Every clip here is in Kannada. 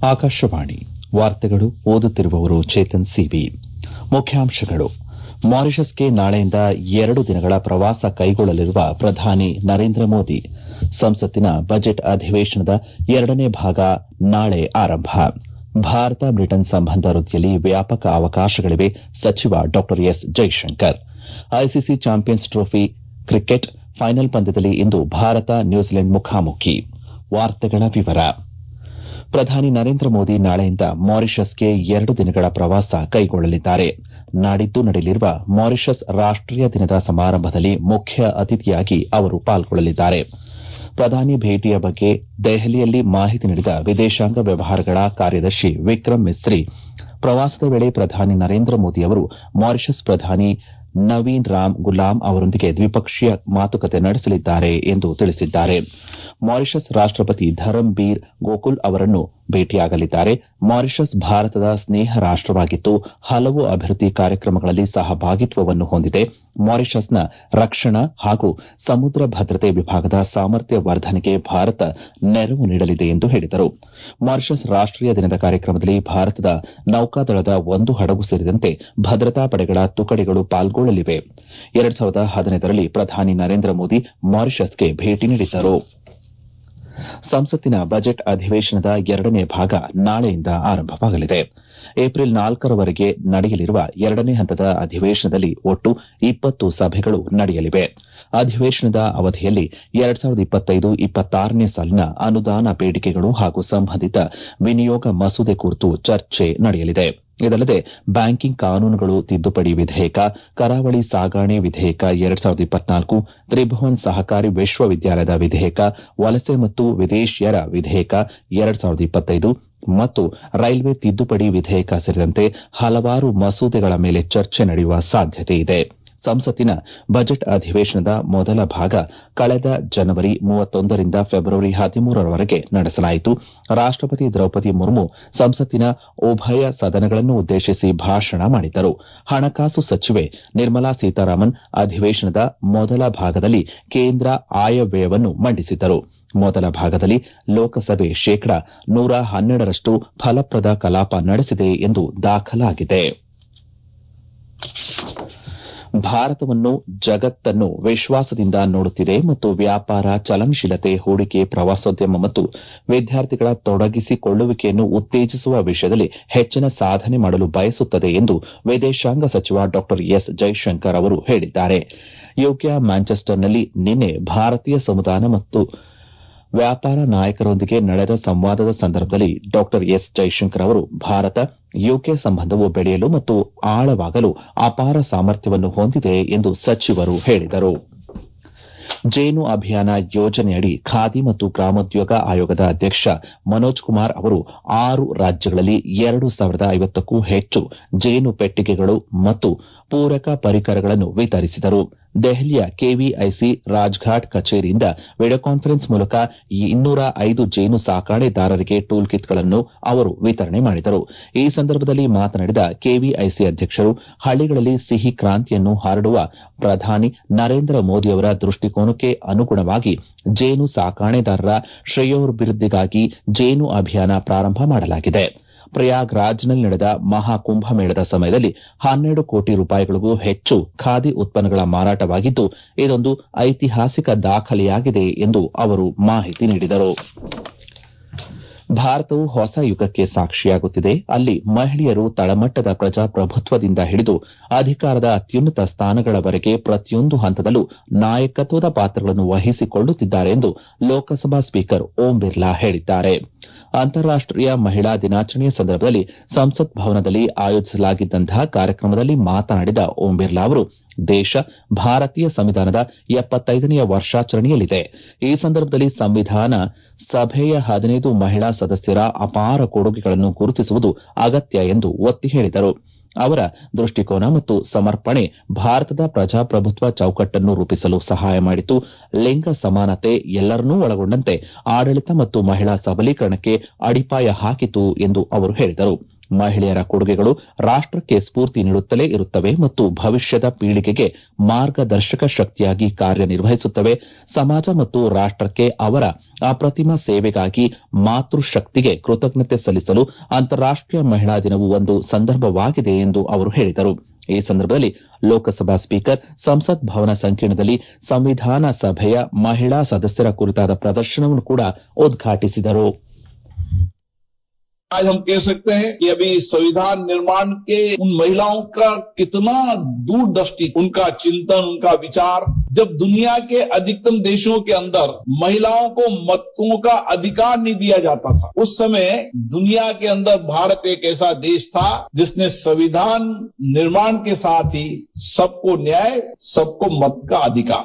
ಆಕಾಶವಾಣಿ ವಾರ್ತೆಗಳು ಓದುತ್ತಿರುವವರು ಚೇತನ್ ಸಿವಿ ಮುಖ್ಯಾಂಶಗಳು ಮಾರಿಷಸ್ಗೆ ನಾಳೆಯಿಂದ ಎರಡು ದಿನಗಳ ಪ್ರವಾಸ ಕೈಗೊಳ್ಳಲಿರುವ ಪ್ರಧಾನಿ ನರೇಂದ್ರ ಮೋದಿ ಸಂಸತ್ತಿನ ಬಜೆಟ್ ಅಧಿವೇಶನದ ಎರಡನೇ ಭಾಗ ನಾಳೆ ಆರಂಭ ಭಾರತ ಬ್ರಿಟನ್ ಸಂಬಂಧ ವೃದ್ಧಿಯಲ್ಲಿ ವ್ಯಾಪಕ ಅವಕಾಶಗಳಿವೆ ಸಚಿವ ಡಾ S Jaishankar ICC champions trophy cricket final ಪಂದ್ಯದಲ್ಲಿ ಇಂದು ಭಾರತ ನ್ಯೂಜಿಲೆಂಡ್ ಮುಖಾಮುಖಿ ಪ್ರಧಾನಿ ನರೇಂದ್ರ ಮೋದಿ ನಾಳೆಯಿಂದ ಮಾರಿಷಸ್ಗೆ ಎರಡು ದಿನಗಳ ಪ್ರವಾಸ ಕೈಗೊಳ್ಳಲಿದ್ದಾರೆ ನಾಡಿದ್ದು ನಡೆಯಲಿರುವ ಮಾರಿಷಸ್ ರಾಷ್ಟೀಯ ದಿನದ ಸಮಾರಂಭದಲ್ಲಿ ಮುಖ್ಯ ಅತಿಥಿಯಾಗಿ ಅವರು ಪಾಲ್ಗೊಳ್ಳಲಿದ್ದಾರೆ ಪ್ರಧಾನಿ ಭೇಟಿಯ ಬಗ್ಗೆ ದೆಹಲಿಯಲ್ಲಿ ಮಾಹಿತಿ ನೀಡಿದ ವಿದೇಶಾಂಗ ವ್ಯವಹಾರಗಳ ಕಾರ್ಯದರ್ಶಿ ವಿಕ್ರಮ್ ಮಿಸ್ತಿ ಪ್ರವಾಸದ ವೇಳೆ ಪ್ರಧಾನಿ ನರೇಂದ್ರ ಮೋದಿ ಅವರು ಮಾರಿಷಸ್ ಪ್ರಧಾನಿ ನವೀನ್ ರಾಮ್ ಗುಲಾಮ್ ಅವರೊಂದಿಗೆ ದ್ವಿಪಕ್ಷೀಯ ಮಾತುಕತೆ ನಡೆಸಲಿದ್ದಾರೆ ಎಂದು ತಿಳಿಸಿದ್ದಾರೆ ಮಾರಿಷಸ್ ರಾಷ್ಟಪತಿ ಧರಮ್ ಬೀರ್ ಗೋಕುಲ್ ಅವರನ್ನು ಭೇಟಿಯಾಗಲಿದ್ದಾರೆ ಮಾರಿಷಸ್ ಭಾರತದ ಸ್ನೇಹ ರಾಷ್ಟವಾಗಿದ್ದು ಹಲವು ಅಭಿವೃದ್ದಿ ಕಾರ್ಯಕ್ರಮಗಳಲ್ಲಿ ಸಹಭಾಗಿತ್ವವನ್ನು ಹೊಂದಿದೆ ಮಾರಿಷಸ್ನ ರಕ್ಷಣಾ ಹಾಗೂ ಸಮುದ್ರ ಭದ್ರತೆ ವಿಭಾಗದ ಸಾಮರ್ಥ್ಯ ವರ್ಧನೆಗೆ ಭಾರತ ನೆರವು ನೀಡಲಿದೆ ಎಂದು ಹೇಳಿದರು ಮಾರಿಷಸ್ ರಾಷ್ಟೀಯ ದಿನದ ಕಾರ್ಯಕ್ರಮದಲ್ಲಿ ಭಾರತದ ನೌಕಾದಳದ ಒಂದು ಹಡಗು ಸೇರಿದಂತೆ ಭದ್ರತಾ ಪಡೆಗಳ ತುಕಡಿಗಳು ಪಾಲ್ಗೊಳ್ಳಲಿವೆ ರಲ್ಲಿ ಪ್ರಧಾನಿ ನರೇಂದ್ರ ಮೋದಿ ಮಾರಿಷಸ್ಗೆ ಭೇಟಿ ನೀಡಿದ್ದರು ಸಂಸತ್ತಿನ ಬಜೆಟ್ ಅಧಿವೇಶನದ ಎರಡನೇ ಭಾಗ ನಾಳೆಯಿಂದ ಆರಂಭವಾಗಲಿದೆ ಏಪ್ರಿಲ್ ನಾಲ್ಕರವರೆಗೆ ನಡೆಯಲಿರುವ ಎರಡನೇ ಹಂತದ ಅಧಿವೇಶನದಲ್ಲಿ ಒಟ್ಟು ಇಪ್ಪತ್ತು ಸಭೆಗಳು ನಡೆಯಲಿವೆ ಅಧಿವೇಶನದ ಅವಧಿಯಲ್ಲಿ ನೇ ಸಾಲಿನ ಅನುದಾನ ಬೇಡಿಕೆಗಳು ಹಾಗೂ ಸಂಬಂಧಿತ ವಿನಿಯೋಗ ಮಸೂದೆ ಕುರಿತು ಚರ್ಚೆ ನಡೆಯಲಿದೆ ಇದಲ್ಲದೆ ಬ್ಯಾಂಕಿಂಗ್ ಕಾನೂನುಗಳು ತಿದ್ದುಪಡಿ ವಿಧೇಯಕ ಕರಾವಳಿ ಸಾಗಣೆ ವಿಧೇಯಕ ತ್ರಿಭುವನ್ ಸಹಕಾರಿ ವಿಶ್ವವಿದ್ಯಾಲಯದ ವಿಧೇಯಕ ವಲಸೆ ಮತ್ತು ವಿದೇಶಿಯರ ವಿಧೇಯಕ ಮತ್ತು ರೈಲ್ವೆ ತಿದ್ದುಪಡಿ ವಿಧೇಯಕ ಸೇರಿದಂತೆ ಹಲವಾರು ಮಸೂದೆಗಳ ಮೇಲೆ ಚರ್ಚೆ ನಡೆಯುವ ಸಾಧ್ಯತೆಯಿದೆ ಸಂಸತ್ತಿನ ಬಜೆಟ್ ಅಧಿವೇಶನದ ಮೊದಲ ಭಾಗ ಕಳೆದ ಜನವರಿ ರಿಂದ ಫೆಬ್ರವರಿ ಹದಿಮೂರರವರೆಗೆ ನಡೆಸಲಾಯಿತು ರಾಷ್ಟಪತಿ ದ್ರೌಪದಿ ಮುರ್ಮು ಸಂಸತ್ತಿನ ಉಭಯ ಸದನಗಳನ್ನು ಉದ್ದೇಶಿಸಿ ಭಾಷಣ ಮಾಡಿದ್ದರು ಹಣಕಾಸು ಸಚಿವೆ ನಿರ್ಮಲಾ ಸೀತಾರಾಮನ್ ಅಧಿವೇಶನದ ಮೊದಲ ಭಾಗದಲ್ಲಿ ಕೇಂದ್ರ ಆಯವ್ಯಯವನ್ನು ಮಂಡಿಸಿದ್ದರು ಮೊದಲ ಭಾಗದಲ್ಲಿ ಲೋಕಸಭೆ ಶೇಕಡಾ ನೂರ ಹನ್ನೆರಡರಷ್ಟು ಫಲಪ್ರದ ಕಲಾಪ ನಡೆಸಿದೆ ಎಂದು ದಾಖಲಾಗಿದೆ ಭಾರತವನ್ನು ಜಗತ್ತನ್ನು ವಿಶ್ವಾಸದಿಂದ ನೋಡುತ್ತಿದೆ ಮತ್ತು ವ್ಯಾಪಾರ ಚಲನಶೀಲತೆ ಹೂಡಿಕೆ ಪ್ರವಾಸೋದ್ಯಮ ಮತ್ತು ವಿದ್ಯಾರ್ಥಿಗಳ ತೊಡಗಿಸಿಕೊಳ್ಳುವಿಕೆಯನ್ನು ಉತ್ತೇಜಿಸುವ ವಿಷಯದಲ್ಲಿ ಹೆಚ್ಚಿನ ಸಾಧನೆ ಮಾಡಲು ಬಯಸುತ್ತದೆ ಎಂದು ವಿದೇಶಾಂಗ ಸಚಿವ ಡಾ ಎಸ್ ಜೈಶಂಕರ್ ಅವರು ಹೇಳಿದ್ದಾರೆ ಯುಕೆಯ ಮ್ಯಾಂಚೆಸ್ಟರ್ನಲ್ಲಿ ನಿನ್ನೆ ಭಾರತೀಯ ಸಮುದಾಯ ಮತ್ತು ವ್ಯಾಪಾರ ನಾಯಕರೊಂದಿಗೆ ನಡೆದ ಸಂವಾದದ ಸಂದರ್ಭದಲ್ಲಿ ಡಾ ಎಸ್ ಜೈಶಂಕರ್ ಅವರು ಭಾರತ ಯುಕೆ ಸಂಬಂಧವು ಬೆಳೆಯಲು ಮತ್ತು ಆಳವಾಗಲು ಅಪಾರ ಸಾಮರ್ಥ್ಯವನ್ನು ಹೊಂದಿದೆ ಎಂದು ಸಚಿವರು ಹೇಳಿದರು ಜೇನು ಅಭಿಯಾನ ಯೋಜನೆಯಡಿ ಖಾದಿ ಮತ್ತು ಗ್ರಾಮೋದ್ಯೋಗ ಆಯೋಗದ ಅಧ್ಯಕ್ಷ ಮನೋಜ್ ಕುಮಾರ್ ಅವರು ಆರು ರಾಜ್ಯಗಳಲ್ಲಿ ಎರಡು ಸಾವಿರದ ಐವತ್ತಕ್ಕೂ ಹೆಚ್ಚು ಜೇನು ಪೆಟ್ಟಿಗೆಗಳು ಮತ್ತು ಪೂರಕ ಪರಿಕರಗಳನ್ನು ವಿತರಿಸಿದರು ದೆಹಲಿಯ ಕೆವಿಐಸಿ ರಾಜ್ಘಾಟ್ ಕಚೇರಿಯಿಂದ ವಿಡಿಯೋ ಕಾನ್ಫರೆನ್ಸ್ ಮೂಲಕ ಇನ್ನೂರ ಐದು ಜೇನು ಸಾಕಣೆದಾರರಿಗೆ ಟೂಲ್ ಕಿಟ್ಗಳನ್ನು ಅವರು ವಿತರಣೆ ಮಾಡಿದರು ಈ ಸಂದರ್ಭದಲ್ಲಿ ಮಾತನಾಡಿದ ಕೆವಿಐಸಿ ಅಧ್ಯಕ್ಷರು ಹಳ್ಳಿಗಳಲ್ಲಿ ಸಿಹಿ ಕ್ರಾಂತಿಯನ್ನು ಹರಡುವ ಪ್ರಧಾನಿ ನರೇಂದ್ರ ಮೋದಿಯವರ ದೃಷ್ಟಿಕೋನಕ್ಕೆ ಅನುಗುಣವಾಗಿ ಜೇನು ಸಾಕಣೆದಾರರ ಶ್ರೇಯೋಭಿವೃದ್ದಿಗಾಗಿ ಜೇನು ಅಭಿಯಾನ ಪ್ರಾರಂಭ ಮಾಡಲಾಗಿದೆ ಪ್ರಯಾಗ್ರಾಜ್ನಲ್ಲಿ ನಡೆದ ಮಹಾಕುಂಭಮೇಳದ ಸಮಯದಲ್ಲಿ ಹನ್ನೆರಡು ಕೋಟಿ ರೂಪಾಯಿಗಳಿಗೂ ಹೆಚ್ಚು ಖಾದಿ ಉತ್ಪನ್ನಗಳ ಮಾರಾಟವಾಗಿದ್ದು ಇದೊಂದು ಐತಿಹಾಸಿಕ ದಾಖಲೆಯಾಗಿದೆ ಎಂದು ಅವರು ಮಾಹಿತಿ ನೀಡಿದರು ಭಾರತವು ಹೊಸ ಯುಗಕ್ಕೆ ಸಾಕ್ಷಿಯಾಗುತ್ತಿದೆ ಅಲ್ಲಿ ಮಹಿಳೆಯರು ತಳಮಟ್ಟದ ಪ್ರಜಾಪ್ರಭುತ್ವದಿಂದ ಹಿಡಿದು ಅಧಿಕಾರದ ಅತ್ಯುನ್ನತ ಸ್ಥಾನಗಳವರೆಗೆ ಪ್ರತಿಯೊಂದು ಹಂತದಲ್ಲೂ ನಾಯಕತ್ವದ ಪಾತ್ರಗಳನ್ನು ವಹಿಸಿಕೊಳ್ಳುತ್ತಿದ್ದಾರೆ ಎಂದು ಲೋಕಸಭಾ ಸ್ಪೀಕರ್ ಓಂ ಬಿರ್ಲಾ ಹೇಳಿದ್ದಾರೆ ಅಂತಾರಾಷ್ಟೀಯ ಮಹಿಳಾ ದಿನಾಚರಣೆಯ ಸಂದರ್ಭದಲ್ಲಿ ಸಂಸತ್ ಭವನದಲ್ಲಿ ಆಯೋಜಿಸಲಾಗಿದ್ದಂತಹ ಕಾರ್ಯಕ್ರಮದಲ್ಲಿ ಮಾತನಾಡಿದ ಓಂ ಬಿರ್ಲಾ ಅವರು ದೇಶ ಭಾರತೀಯ ಸಂವಿಧಾನದ ಎಪ್ಪತ್ತೈದನೆಯ ವರ್ಷಾಚರಣೆಯಲ್ಲಿದೆ ಈ ಸಂದರ್ಭದಲ್ಲಿ ಸಂವಿಧಾನ ಸಭೆಯ ಹದಿನೈದು ಮಹಿಳಾ ಸದಸ್ಯರ ಅಪಾರ ಕೊಡುಗೆಗಳನ್ನು ಗುರುತಿಸುವುದು ಅಗತ್ಯ ಎಂದು ಒತ್ತಿ ಹೇಳಿದರು ಅವರ ದೃಷ್ಟಿಕೋನ ಮತ್ತು ಸಮರ್ಪಣೆ ಭಾರತದ ಪ್ರಜಾಪ್ರಭುತ್ವ ಚೌಕಟ್ಟನ್ನು ರೂಪಿಸಲು ಸಹಾಯ ಮಾಡಿತು ಲಿಂಗ ಸಮಾನತೆ ಎಲ್ಲರನ್ನೂ ಒಳಗೊಂಡಂತೆ ಆಡಳಿತ ಮತ್ತು ಮಹಿಳಾ ಸಬಲೀಕರಣಕ್ಕೆ ಅಡಿಪಾಯ ಹಾಕಿತು ಎಂದು ಅವರು ಹೇಳಿದರು ಮಹಿಳೆಯರ ಕೊಡುಗೆಗಳು ರಾಷ್ಟಕ್ಕೆ ಸ್ಫೂರ್ತಿ ನೀಡುತ್ತಲೇ ಇರುತ್ತವೆ ಮತ್ತು ಭವಿಷ್ಯದ ಪೀಳಿಗೆಗೆ ಮಾರ್ಗದರ್ಶಕ ಶಕ್ತಿಯಾಗಿ ಕಾರ್ಯನಿರ್ವಹಿಸುತ್ತವೆ ಸಮಾಜ ಮತ್ತು ರಾಷ್ಟಕ್ಕೆ ಅವರ ಅಪ್ರತಿಮ ಸೇವೆಗಾಗಿ ಮಾತೃಶಕ್ತಿಗೆ ಕೃತಜ್ಞತೆ ಸಲ್ಲಿಸಲು ಅಂತಾರಾಷ್ಟೀಯ ಮಹಿಳಾ ದಿನವು ಒಂದು ಸಂದರ್ಭವಾಗಿದೆ ಎಂದು ಅವರು ಹೇಳಿದರು ಈ ಸಂದರ್ಭದಲ್ಲಿ ಲೋಕಸಭಾ ಸ್ಪೀಕರ್ ಸಂಸತ್ ಭವನ ಸಂಕೀರ್ಣದಲ್ಲಿ ಸಂವಿಧಾನ ಸಭೆಯ ಮಹಿಳಾ ಸದಸ್ಯರ ಕುರಿತಾದ ಪ್ರದರ್ಶನವನ್ನು ಕೂಡ ಉದ್ಘಾಟಿಸಿದರು आज हम कह सकते हैं कि अभी संविधान निर्माण के उन महिलाओं का कितना दूरदृष्टि उनका चिंतन उनका विचार जब दुनिया के अधिकतम देशों के अंदर महिलाओं को मतों का अधिकार नहीं दिया जाता था उस समय दुनिया के अंदर भारत एक ऐसा देश था जिसने संविधान निर्माण के साथ ही सबको न्याय सबको मत का अधिकार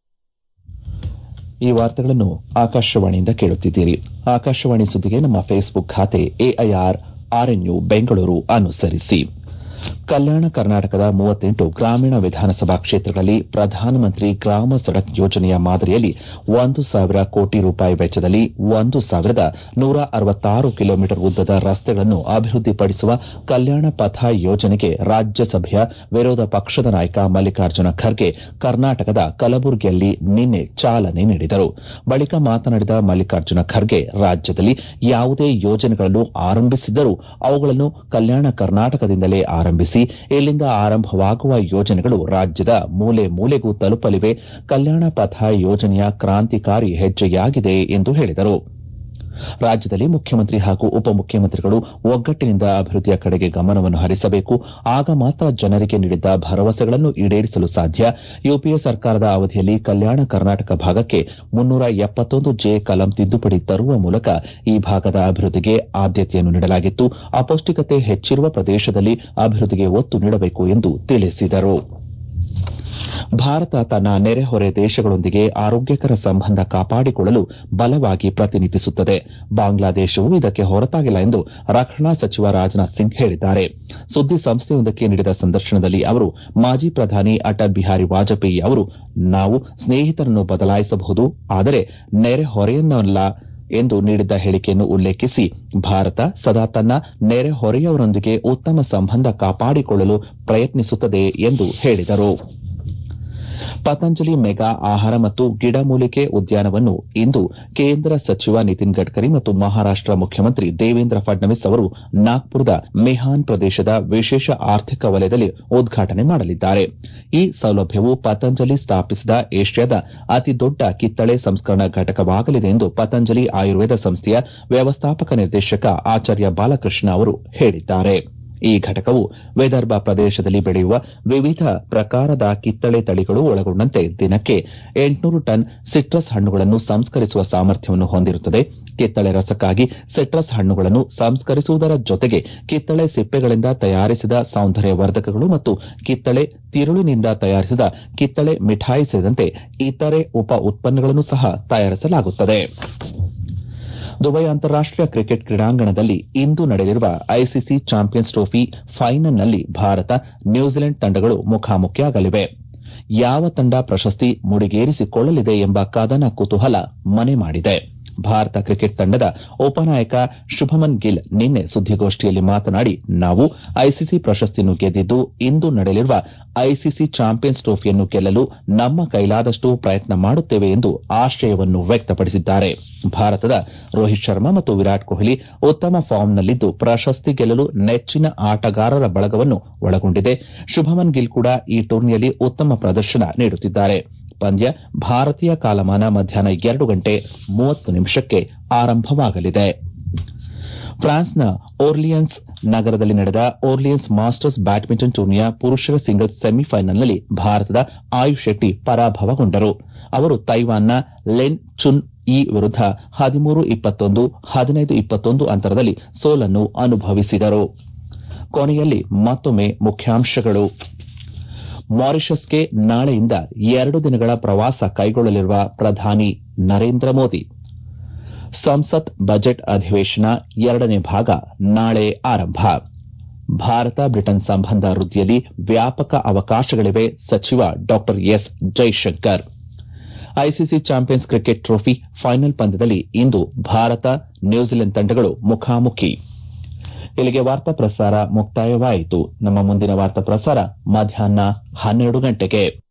ಈ ವಾರ್ತೆಗಳನ್ನು ಆಕಾಶವಾಣಿಯಿಂದ ಕೇಳುತ್ತಿದ್ದೀರಿ ಆಕಾಶವಾಣಿ ಸುದ್ದಿಗೆ ನಮ್ಮ ಫೇಸ್ಬುಕ್ ಖಾತೆ ಎಐಆರ್ ಆರ್ಎನ್ಯು ಬೆಂಗಳೂರು ಅನುಸರಿಸಿ ಕಲ್ಯಾಣ ಕರ್ನಾಟಕದ ಮೂವತ್ತೆಂಟು ಗ್ರಾಮೀಣ ವಿಧಾನಸಭಾ ಕ್ಷೇತ್ರಗಳಲ್ಲಿ ಪ್ರಧಾನಮಂತ್ರಿ ಗ್ರಾಮ ಸಡಕ್ ಯೋಜನೆಯ ಮಾದರಿಯಲ್ಲಿ ಒಂದು ಸಾವಿರ ಕೋಟಿ ರೂಪಾಯಿ ವೆಚ್ಚದಲ್ಲಿ ಒಂದು ಸಾವಿರದ ನೂರ ಅರವತ್ತಾರು ಕಿಲೋಮೀಟರ್ ಉದ್ದದ ರಸ್ತೆಗಳನ್ನು ಅಭಿವೃದ್ಧಿಪಡಿಸುವ ಕಲ್ಯಾಣ ಪಥ ಯೋಜನೆಗೆ ರಾಜ್ಯಸಭೆಯ ವಿರೋಧ ಪಕ್ಷದ ನಾಯಕ ಮಲ್ಲಿಕಾರ್ಜುನ ಖರ್ಗೆ ಕರ್ನಾಟಕದ ಕಲಬುರಗಿಯಲ್ಲಿ ನಿನ್ನೆ ಚಾಲನೆ ನೀಡಿದರು ಬಳಿಕ ಮಾತನಾಡಿದ ಮಲ್ಲಿಕಾರ್ಜುನ ಖರ್ಗೆ ರಾಜ್ಯದಲ್ಲಿ ಯಾವುದೇ ಯೋಜನೆಗಳನ್ನು ಆರಂಭಿಸಿದ್ದರೂ ಅವುಗಳನ್ನು ಕಲ್ಯಾಣ ಕರ್ನಾಟಕದಿಂದಲೇ ಆರಂಭಿಸಿ ಇಲ್ಲಿಂದ ಆರಂಭವಾಗುವ ಯೋಜನೆಗಳು ರಾಜ್ಯದ ಮೂಲೆ ಮೂಲೆಗೂ ತಲುಪಲಿವೆ ಕಲ್ಯಾಣ ಪಥ ಯೋಜನೆಯ ಕ್ರಾಂತಿಕಾರಿ ಹೆಜ್ಜೆಯಾಗಿದೆ ಎಂದು ಹೇಳಿದರು ರಾಜ್ಯದಲ್ಲಿ ಮುಖ್ಯಮಂತ್ರಿ ಹಾಗೂ ಉಪಮುಖ್ಯಮಂತ್ರಿಗಳು ಒಗ್ಗಟ್ಟಿನಿಂದ ಅಭಿವೃದ್ಧಿಯ ಕಡೆಗೆ ಗಮನವನ್ನು ಹರಿಸಬೇಕು ಆಗ ಮಾತ್ರ ಜನರಿಗೆ ನೀಡಿದ್ದ ಭರವಸೆಗಳನ್ನು ಈಡೇರಿಸಲು ಸಾಧ್ಯ ಯುಪಿಎ ಸರ್ಕಾರದ ಅವಧಿಯಲ್ಲಿ ಕಲ್ಯಾಣ ಕರ್ನಾಟಕ ಭಾಗಕ್ಕೆ ಮುನ್ನೂರ ಎಪ್ಪತ್ತೊಂದು ಜೆ ಕಲಂ ತಿದ್ದುಪಡಿ ತರುವ ಮೂಲಕ ಈ ಭಾಗದ ಅಭಿವೃದ್ಧಿಗೆ ಆದ್ಯತೆಯನ್ನು ನೀಡಲಾಗಿತ್ತು ಅಪೌಷ್ಟಿಕತೆ ಹೆಚ್ಚಿರುವ ಪ್ರದೇಶದಲ್ಲಿ ಅಭಿವೃದ್ಧಿಗೆ ಒತ್ತು ನೀಡಬೇಕು ಎಂದು ತಿಳಿಸಿದರು ಭಾರತ ತನ್ನ ನೆರೆಹೊರೆ ದೇಶಗಳೊಂದಿಗೆ ಆರೋಗ್ಯಕರ ಸಂಬಂಧ ಕಾಪಾಡಿಕೊಳ್ಳಲು ಬಲವಾಗಿ ಪ್ರತಿನಿಧಿಸುತ್ತದೆ ಬಾಂಗ್ಲಾದೇಶವು ಇದಕ್ಕೆ ಹೊರತಾಗಿಲ್ಲ ಎಂದು ರಕ್ಷಣಾ ಸಚಿವ ರಾಜನಾಥ್ ಸಿಂಗ್ ಹೇಳಿದ್ದಾರೆ ಸುದ್ದಿ ಸಂಸ್ಥೆಯೊಂದಕ್ಕೆ ನೀಡಿದ ಸಂದರ್ಶನದಲ್ಲಿ ಅವರು ಮಾಜಿ ಪ್ರಧಾನಿ ಅಟಲ್ ಬಿಹಾರಿ ವಾಜಪೇಯಿ ಅವರು ನಾವು ಸ್ನೇಹಿತರನ್ನು ಬದಲಾಯಿಸಬಹುದು ಆದರೆ ನೆರೆಹೊರೆಯನ್ನಲ್ಲ ಎಂದು ನೀಡಿದ್ದ ಹೇಳಿಕೆಯನ್ನು ಉಲ್ಲೇಖಿಸಿ ಭಾರತ ಸದಾ ತನ್ನ ನೆರೆಹೊರೆಯವರೊಂದಿಗೆ ಉತ್ತಮ ಸಂಬಂಧ ಕಾಪಾಡಿಕೊಳ್ಳಲು ಪ್ರಯತ್ನಿಸುತ್ತದೆ ಎಂದು ಹೇಳಿದರು ಪತಂಜಲಿ ಮೆಗಾ ಆಹಾರ ಮತ್ತು ಗಿಡಮೂಲಿಕೆ ಉದ್ಯಾನವನ್ನು ಇಂದು ಕೇಂದ್ರ ಸಚಿವ ನಿತಿನ್ ಗಡ್ಕರಿ ಮತ್ತು ಮಹಾರಾಷ್ಟ ಮುಖ್ಯಮಂತ್ರಿ ದೇವೇಂದ್ರ ಫಡ್ನವೀಸ್ ಅವರು ನಾಗ್ಪುರದ ಮೆಹಾನ್ ಪ್ರದೇಶದ ವಿಶೇಷ ಆರ್ಥಿಕ ವಲಯದಲ್ಲಿ ಉದ್ಘಾಟನೆ ಮಾಡಲಿದ್ದಾರೆ ಈ ಸೌಲಭ್ಯವು ಪತಂಜಲಿ ಸ್ಥಾಪಿಸಿದ ಏಷ್ಯಾದ ಅತಿದೊಡ್ಡ ಕಿತ್ತಳೆ ಸಂಸ್ಕರಣಾ ಘಟಕವಾಗಲಿದೆ ಎಂದು ಪತಂಜಲಿ ಆಯುರ್ವೇದ ಸಂಸ್ಥೆಯ ವ್ಯವಸ್ಥಾಪಕ ನಿರ್ದೇಶಕ ಆಚಾರ್ಯ ಬಾಲಕೃಷ್ಣ ಅವರು ಹೇಳಿದ್ದಾರೆ ಈ ಘಟಕವು ವಿದರ್ಭ ಪ್ರದೇಶದಲ್ಲಿ ಬೆಳೆಯುವ ವಿವಿಧ ಪ್ರಕಾರದ ಕಿತ್ತಳೆ ತಳಿಗಳು ಒಳಗೊಂಡಂತೆ ದಿನಕ್ಕೆ ಎಂಟುನೂರು ಟನ್ ಸಿಟ್ರಸ್ ಹಣ್ಣುಗಳನ್ನು ಸಂಸ್ಕರಿಸುವ ಸಾಮರ್ಥ್ಯವನ್ನು ಹೊಂದಿರುತ್ತದೆ ಕಿತ್ತಳೆ ರಸಕ್ಕಾಗಿ ಸಿಟ್ರಸ್ ಹಣ್ಣುಗಳನ್ನು ಸಂಸ್ಕರಿಸುವುದರ ಜೊತೆಗೆ ಕಿತ್ತಳೆ ಸಿಪ್ಪೆಗಳಿಂದ ತಯಾರಿಸಿದ ಸೌಂದರ್ಯವರ್ಧಕಗಳು ಮತ್ತು ಕಿತ್ತಳೆ ತಿರುಳಿನಿಂದ ತಯಾರಿಸಿದ ಕಿತ್ತಳೆ ಮಿಠಾಯಿ ಸೇರಿದಂತೆ ಇತರೆ ಉಪ ಉತ್ಪನ್ನಗಳನ್ನು ಸಹ ತಯಾರಿಸಲಾಗುತ್ತದೆ ದುಬೈ ಅಂತಾರಾಷ್ಟೀಯ ಕ್ರಿಕೆಟ್ ಕ್ರೀಡಾಂಗಣದಲ್ಲಿ ಇಂದು ನಡೆಯಲಿರುವ ಐಸಿಸಿ ಚಾಂಪಿಯನ್ಸ್ ಟ್ರೋಫಿ ಫೈನಲ್ನಲ್ಲಿ ಭಾರತ ನ್ಯೂಜಿಲೆಂಡ್ ತಂಡಗಳು ಮುಖಾಮುಖಿಯಾಗಲಿವೆ ಯಾವ ತಂಡ ಪ್ರಶಸ್ತಿ ಮುಡಿಗೇರಿಸಿಕೊಳ್ಳಲಿದೆ ಎಂಬ ಕದನ ಕುತೂಹಲ ಮನೆ ಮಾಡಿದೆ ಭಾರತ ಕ್ರಿಕೆಟ್ ತಂಡದ ಉಪನಾಯಕ ಶುಭಮನ್ ಗಿಲ್ ನಿನ್ನೆ ಸುದ್ದಿಗೋಷ್ಠಿಯಲ್ಲಿ ಮಾತನಾಡಿ ನಾವು ಐಸಿಸಿ ಪ್ರಶಸ್ತಿಯನ್ನು ಗೆದ್ದಿದ್ದು ಇಂದು ನಡೆಯಲಿರುವ ಐಸಿಸಿ ಚಾಂಪಿಯನ್ಸ್ ಟ್ರೋಫಿಯನ್ನು ಗೆಲ್ಲಲು ನಮ್ಮ ಕೈಲಾದಷ್ಟು ಪ್ರಯತ್ನ ಮಾಡುತ್ತೇವೆ ಎಂದು ಆಶಯವನ್ನು ವ್ಯಕ್ತಪಡಿಸಿದ್ದಾರೆ ಭಾರತದ ರೋಹಿತ್ ಶರ್ಮಾ ಮತ್ತು ವಿರಾಟ್ ಕೊಹ್ಲಿ ಉತ್ತಮ ಫಾರ್ಮ್ನಲ್ಲಿದ್ದು ಪ್ರಶಸ್ತಿ ಗೆಲ್ಲಲು ನೆಚ್ಚಿನ ಆಟಗಾರರ ಬಳಗವನ್ನು ಒಳಗೊಂಡಿದೆ ಶುಭಮನ್ ಗಿಲ್ ಕೂಡ ಈ ಟೂರ್ನಿಯಲ್ಲಿ ಉತ್ತಮ ಪ್ರದರ್ಶನ ನೀಡುತ್ತಿದ್ದಾರೆ ಪಂದ್ಯ ಭಾರತೀಯ ಕಾಲಮಾನ ಮಧ್ಯಾಹ್ನ ಎರಡು ಗಂಟೆ ಮೂವತ್ತು ನಿಮಿಷಕ್ಕೆ ಆರಂಭವಾಗಲಿದೆ ಫ್ರಾನ್ಸ್ನ ಓರ್ಲಿಯನ್ಸ್ ನಗರದಲ್ಲಿ ನಡೆದ ಓರ್ಲಿಯನ್ಸ್ ಮಾಸ್ಟರ್ಸ್ ಬ್ಯಾಡ್ಮಿಂಟನ್ ಟೂರ್ನಿಯ ಪುರುಷರ ಸಿಂಗಲ್ಸ್ ಸೆಮಿಫೈನಲ್ನಲ್ಲಿ ಭಾರತದ ಆಯುಷ್ ಶೆಟ್ಟಿ ಪರಾಭವಗೊಂಡರು ಅವರು ತೈವಾನ್ನ ಲೆನ್ ಚುನ್ ಈ ವಿರುದ್ಧ ಹದಿಮೂರು ಇಪ್ಪತ್ತೊಂದು ಹದಿನೈದು ಇಪ್ಪತ್ತೊಂದು ಅಂತರದಲ್ಲಿ ಸೋಲನ್ನು ಅನುಭವಿಸಿದರು ಕೊನೆಯಲ್ಲಿ ಮತ್ತೊಮ್ಮೆ ಮುಖ್ಯಾಂಶಗಳು ಮಾರಿಷಸ್ಗೆ ನಾಳೆಯಿಂದ ಎರಡು ದಿನಗಳ ಪ್ರವಾಸ ಕೈಗೊಳ್ಳಲಿರುವ ಪ್ರಧಾನಿ ನರೇಂದ್ರ ಮೋದಿ ಸಂಸತ್ ಬಜೆಟ್ ಅಧಿವೇಶನ ಎರಡನೇ ಭಾಗ ನಾಳೆ ಆರಂಭ ಭಾರತ ಬ್ರಿಟನ್ ಸಂಬಂಧ ವೃದ್ಧಿಯಲ್ಲಿ ವ್ಯಾಪಕ ಅವಕಾಶಗಳಿವೆ ಸಚಿವ ಡಾ S Jaishankar ICC champions cricket trophy final ಪಂದ್ಯದಲ್ಲಿ ಇಂದು ಭಾರತ ನ್ಯೂಜಿಲೆಂಡ್ ತಂಡಗಳು ಮುಖಾಮುಖಿ ಇಲ್ಲಿಗೆ ವಾರ್ತಾ ಪ್ರಸಾರ ಮುಕ್ತಾಯವಾಯಿತು ನಮ್ಮ ಮುಂದಿನ ವಾರ್ತಾ ಪ್ರಸಾರ ಮಧ್ಯಾಹ್ನ ಹನ್ನೆರಡು ಗಂಟೆಗೆ